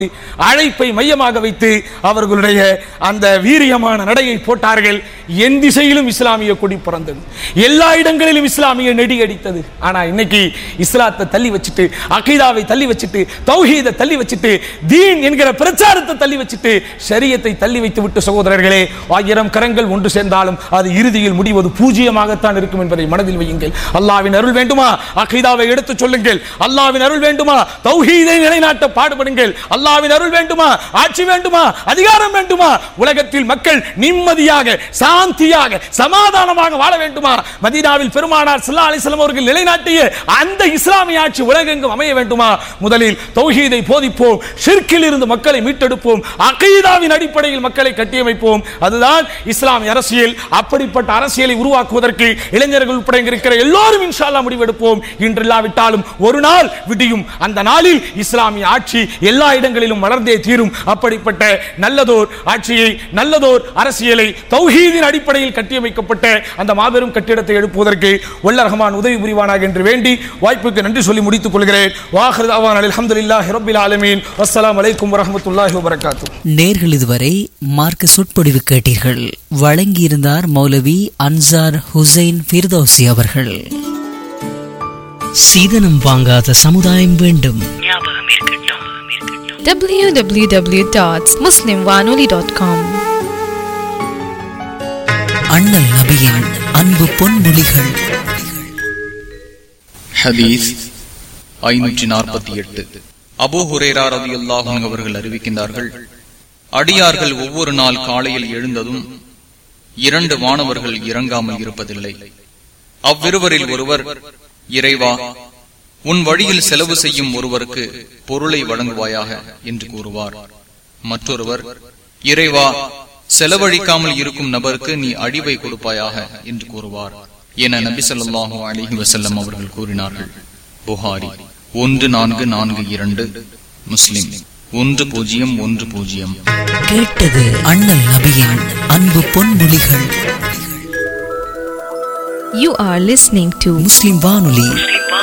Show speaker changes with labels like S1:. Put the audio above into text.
S1: அழைப்பை மையமாக வைத்து அவர்களுடைய அந்த வீரியமான நடையை போட்டார்கள் என் திசையிலும் இஸ்லாமிய கொடி பறந்தது எல்லா இடங்களிலும் இஸ்லாமிய நெடி அடித்தது ஆனா இன்னைக்கு இஸ்லாத்தை தள்ளி வச்சுட்டு அகீதாவை தள்ளி வச்சுட்டு தௌஹீதை தள்ளி வச்சுட்டு தீன் என்கிற பிரச்சாரத்தை தள்ளி வச்சுட்டு ஷரியத்தை தள்ளி வைத்து விட்டு சகோதரர்களே ஆயிரம் கரங்கள் ஒன்று சேர்ந்தாலும் அது இறுதியில் முடிவது பூஜ்ஜியமாகத்தான் இருக்கும் என்பதை மனதில் வையுங்கள் அல்லாவின் அருள் வேண்டுமா அகீதாவை எடுத்து சொல்லுங்கள் அல்லாவின் அருள் வேண்டுமா தௌஹீதை நிலைநாட்ட பாடுபடுங்கள் அல்லாவின் அருள் வேண்டுமா ஆட்சி வேண்டுமா அதிகாரம் வேண்டுமா உலகத்தில் மக்கள் நிம்மதியாக சாந்தியாக சமாதானமாக வாழ வேண்டுமா மதீனாவில் பெருமானார் ஸல்லல்லாஹு அலைஹி வஸல்லம் அவர்கள் நிலைநாட்டிய அந்த இஸ்லாமிய ஆட்சி உலகெங்கும் அமைய வேண்டுமா முதலில் தௌஹீதை போதிப்போம் ஷிர்கில் இருந்து மக்களை மீட்டெடுப்போம் அகீதாவின் அடிப்படையில் மக்களை கட்டியமைப்போம் அதுதான் இஸ்லாமிய அரசியல் அப்படிப்பட்ட அரசியலை உருவாக்குவதற்கு இளைஞர்கள் உட்பட இங்க இருக்கிற எல்லோரும் இன்ஷா அல்லாஹ் முடிவெடுப்போம் இன்று இல்லாவிட்டாலும் ஒரு நாள் விடியும் அந்த நாளில் இஸ்லாமிய ஆட்சி எல்லா இடங்களிலும் வளர்ந்தே தீரும் அப்படிப்பட்ட நல்லதோர் ஆட்சியை நல்லதோர் அரசியலை தௌஹீதின் அடிப்படையில் கட்டியமைக்கப்பட்ட அந்த மாபெரும் கட்டிடத்தை எழுப்புவதற்கு வல்ல ரஹ்மான் உதவி புரிவானாக என்று வேண்டி வாய்ப்புக்கு நன்றி சொல்லி முடித்துக் கொள்கிறேன் வாஹர் தாவான் அல்ஹம்துலில்லாஹி ரப்பில் ஆலமீன் அஸ்ஸலாமு அலைக்கும் வரஹ்மத்துல்லாஹி வபரகாத்துஹு
S2: நேர்கள் இதுவரை மார்க்க சொற்பொழிவு கேட்டீர்கள் வழங்கியிருந்தார் மௌலவி அன்சார் ஹுசைன் ஃபிர்தௌசி அவர்கள் சீதனம் வாங்காத சமுதாயம் வேண்டும்
S3: www.muslimwanoli.com
S2: அண்ணல் நபியின் அன்பு பொன்மொழிகள்
S4: ஹதீஸ் ஐநூற்றி நாற்பத்தி எட்டு அபூ ஹுரேரா ரலியல்லாஹு அன்ஹு அவர்கள் அறிவிக்கின்றார்கள் அடியார்கள் ஒவ்வொரு நாள் காலையில் எழுந்ததும் இரண்டு வானவர்கள் இறங்காமல் இருப்பதில்லை அவ்விருவரில் ஒருவர் இறைவா உன் வழியில் செலவு செய்யும் ஒருவருக்கு பொருளை வழங்குவாயாக என்று கூறுவார் மற்றொருவர் இறைவா செலவழிக்காமல் இருக்கும் நபருக்கு நீ அடிவை கொடுப்பாயாக என்று கூறுவார் என நபி ஸல்லல்லாஹு அலைஹி வஸல்லம் அவர்கள் கூறினார்கள் புகாரி ஒன்று நான்கு நான்கு இரண்டு முஸ்லிம் ஒன்று பூஜ்ஜியம் ஒன்று பூஜ்ஜியம்
S2: கேட்டது அண்ணல் நபியின் அன்பு பொன்மொழிகள்
S3: You are listening to
S2: முஸ்லிம் வானொலி